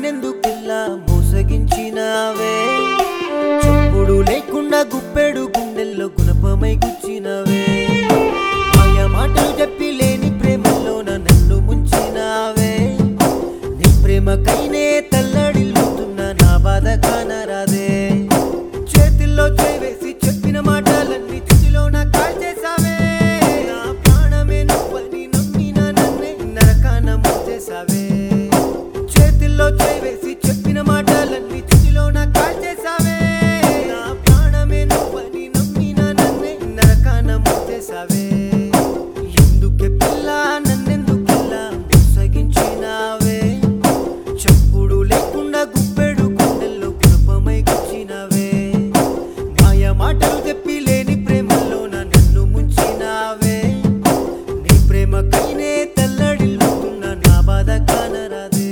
నన్నెందుకిల్లా మోసగించినావే చెప్పుడు లేకుండా గుప్పెడు గుండెల్లో గుణపమై గుచ్చినవే మాయ మాటలు చెప్పి లేని ప్రేమలోన నన్ను ముంచినావే నీ ప్రేమకైనే తల్లడిల్లుతున్న నా బాధ కానరాదే చేతిల్లో చేవేసి చెప్పిన మాటలన్నీ చుటిలోన కాల్చేసావే నా ప్రాణమే నువ్వని నమ్మిన నన్నే నరకాన ముంచేసావే చేతిల్లో చేవేసి చెప్పిన మాటలన్నీ చుటిలోన కాల్చేసావే నా ప్రాణమే నువ్వని నమ్మిన నన్నే నరకాన ముంచేసావే ఎందుకే పిల్ల నన్నెందుకిల్లా మోసగించినావే చప్పుడు లేకుండా గుప్పెడు గుండెల్లో కృపమై గుచ్చినవే మాయ మాటలు చెప్పి లేని ప్రేమలోన నన్ను ముంచినావే నీ ప్రేమకైనే తల్లడిల్లుతున్న నా బాధ కానరాదే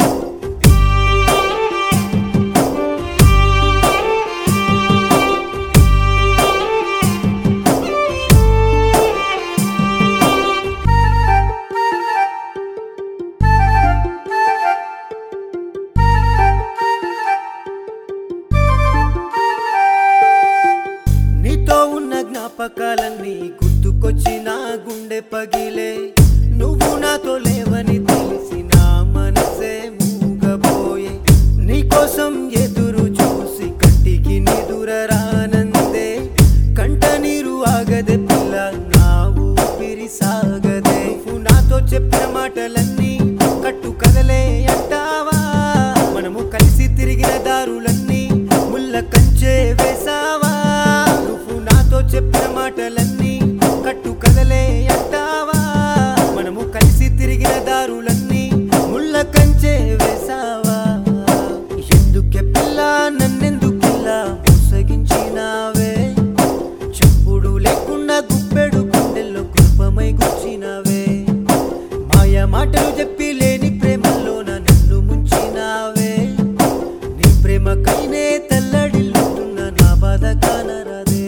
నీతో ఉన్న జ్ఞాపకాలన్నీ గుర్తుకొచ్చి నా గుండె పగిలే నువ్వు నాతో లేవని తెలిసి నా మనసే మూగబోయే నీకోసం ఎదురు చూసి కంటికి నిదుర రానందే కంట నీరు ఆగదే పిల్ల నా ఊపిరి సాగదే నువ్వు నాతో చెప్పిన మాటలన్నీ కట్టు కదలే అంటావా మనము కలిసి తిరిగిన దారులన్నీ ముళ్ళ కంచే వేసావా నువ్వు నాతో చెప్పిన మాటలన్నీ కట్టు కదలే అంటావా మనము కలిసి తిరిగిన దారులన్నీ ముళ్ళ కంచే వేసావా ఎందుకే పిల్ల నన్నెందుకిల్లా మోసగించినావే చెప్పుడు లేకుండా గుప్పెడు గుండెల్లో కృపమై గుచ్చినవే మాయ మాటలు చెప్పి లేని ప్రేమలోన నన్ను ముంచినావే నీ ప్రేమకైనే తల్లడిల్లుతున్న నా బాధ కానరాదే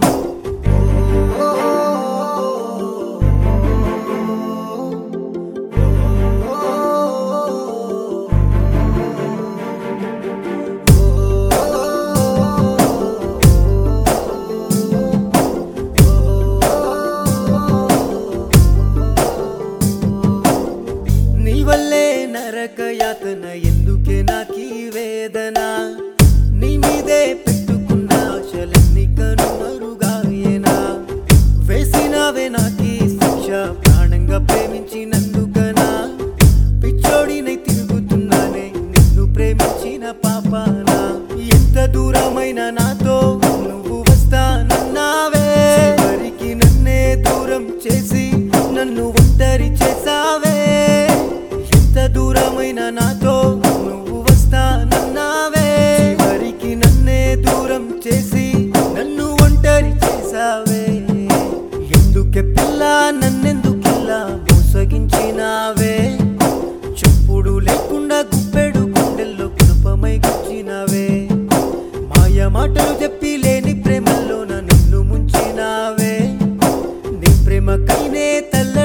నీ వల్లే నరక యాతన ఎందుకే నాకీ వేదన నీ మీదే పెట్టుకున్న ఆశలన్నీ కనుమరుగాయేనా వేసినవే నాకీ శిక్ష ప్రాణంగా ప్రేమించినందుకనా పిచ్చోడినై తిరుగుతున్నానే నిన్ను ప్రేమించిన పాపానా ఎంత దూరమైన నాతో నువ్వు వస్తానన్నావే చివరికి నన్నే దూరం చేసి నన్ను ఒంటరి చేసావే ఎంత దూరమైన నాతో నువ్వు వస్తానన్నావే చివరికి నన్నే దూరం చేసి నన్ను ఒంటరి చేసావే ఎందుకే పిల్ల నన్నెందుకిల్లా మోసగించినావే చెప్పుడు లేకుండా గుప్పెడు గుండెల్లో కృపమై గుచ్చినవే మాయ మాటలు చెప్పి లేని ప్రేమలోన నన్ను ముంచినావే నీ ప్రేమకైనే తల్ల